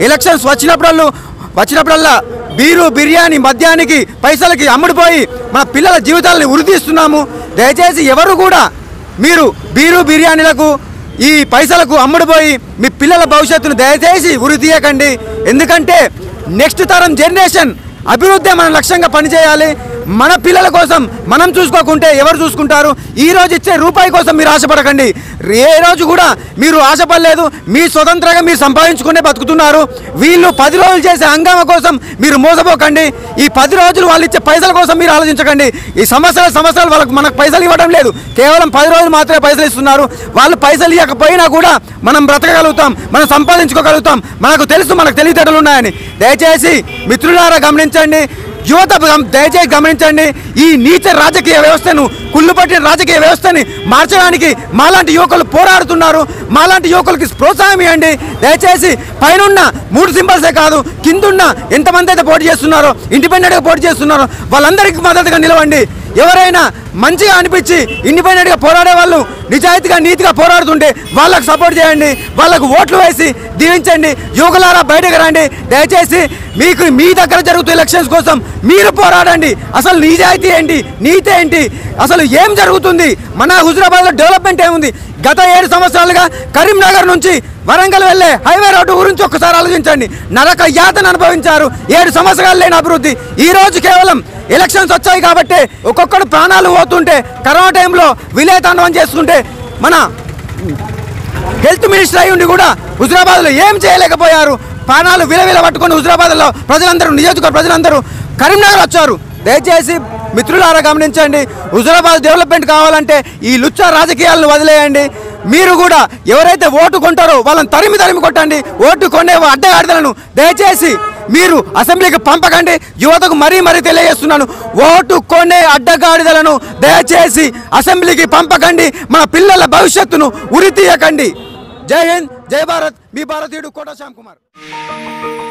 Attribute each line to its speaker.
Speaker 1: elections వచ్చినప్పుడల్లా వచ్చినప్పుడల్లా beer biryani మద్యానికి పైసలకి అమ్ముడుపోయి మన పిల్లల జీవితాలని ఉరితీస్తున్నాము దయచేసి ఎవరు కూడా మీరు బీరు బిర్యానీలకు ఈ పైసలకు అమ్ముడుపోయి మీ పిల్లల భవిష్యత్తును దయచేసి ఉరి తీయకండి ఎందుకంటే నెక్స్ట్ తరం జనరేషన్ అభివృద్ధి మన లక్ష్యంగా పనిచేయాలి మన పిల్లల కోసం మనం చూసుకోకుంటే ఎవరు చూసుకుంటారు ఈ రోజు ఇచ్చే రూపాయి కోసం మీరు ఆశపడకండి ఏ రోజు కూడా మీరు ఆశపడలేదు మీ స్వతంత్రంగా మీరు సంపాదించుకునే బతుకుతున్నారు వీళ్ళు పది రోజులు చేసే హంగామా కోసం మీరు మోసపోకండి ఈ పది రోజులు వాళ్ళు ఇచ్చే పైసల కోసం మీరు ఆలోచించకండి ఈ సంవత్సరాల సంవత్సరాలు వాళ్ళకి మనకు పైసలు ఇవ్వడం లేదు కేవలం పది రోజులు మాత్రమే పైసలు ఇస్తున్నారు వాళ్ళు పైసలు ఇవ్వకపోయినా కూడా మనం బ్రతకగలుగుతాం మనం సంపాదించుకోగలుగుతాం మనకు తెలుసు మనకు తెలివితేటలు ఉన్నాయని దయచేసి మిత్రులారా గమనించండి యువత గమ- దయచేసి గమనించండి ఈ నీచ రాజకీయ వ్యవస్థను కుళ్ళుపట్టిన రాజకీయ వ్యవస్థని మార్చడానికి మాలాంటి యువకులు పోరాడుతున్నారు మాలాంటి యువకులకి ప్రోత్సాహం ఇవ్వండి దయచేసి పైనున్న మూడు సింబల్సే కాదు కిందున్న ఎంతమంది అయితే పోటీ చేస్తున్నారో ఇండిపెండెంట్గా పోటీ చేస్తున్నారో వాళ్ళందరికీ మద్దతుగా నిలవండి ఎవరైనా మంచిగా అనిపించి ఇండిపెండెంట్గా పోరాడే వాళ్ళు నిజాయితీగా నీతిగా పోరాడుతుంటే వాళ్ళకు సపోర్ట్ చేయండి వాళ్ళకు ఓట్లు వేసి దీవించండి యువకులారా బయటకు రండి దయచేసి మీకు మీ దగ్గర జరుగుతున్న ఎలక్షన్స్ కోసం మీరు పోరాడండి అసలు నిజాయితీ ఏంటి నీతి ఏంటి అసలు ఏం జరుగుతుంది మన హుజురాబాద్లో డెవలప్మెంట్ ఏముంది గత ఏడు సంవత్సరాలుగా కరీంనగర్ నుంచి వరంగల్ వెళ్ళే హైవే రోడ్డు గురించి ఒక్కసారి ఆలోచించండి నరక యాతన అనుభవించారు ఏడు సంవత్సరాలు లేని అభివృద్ధి ఈ రోజు కేవలం ఎలక్షన్స్ వచ్చాయి కాబట్టి ఒక్కొక్కడు ప్రాణాలు పోతుంటే కరోనా టైంలో విలేతాండవం చేసుకుంటే మన హెల్త్ మినిస్టర్ అయి ఉండి కూడా హుజరాబాద్లో ఏం చేయలేకపోయారు ప్రాణాలు విలవిల పట్టుకొని హుజరాబాద్లో ప్రజలందరూ నియోజకవర్గ ప్రజలందరూ కరీంనగర్ వచ్చారు దయచేసి మిత్రులారా గమనించండి హుజరాబాద్ డెవలప్మెంట్ కావాలంటే ఈ లుచ్చ రాజకీయాలను వదిలేయండి మీరు కూడా ఎవరైతే ఓటు కొంటారో వాళ్ళని తరిమి తరిమి కొట్టండి ఓటు కొనే అడ్డగాడిదలను దయచేసి మీరు అసెంబ్లీకి పంపకండి యువతకు మరీ మరీ తెలియజేస్తున్నాను ఓటు కొనే అడ్డగాడిదలను దయచేసి అసెంబ్లీకి పంపకండి మన పిల్లల భవిష్యత్తును ఉరి తీయకండి జై హింద్ జై భారత్ మీ భారతీయుడు కోట శ్యామ్ కుమార్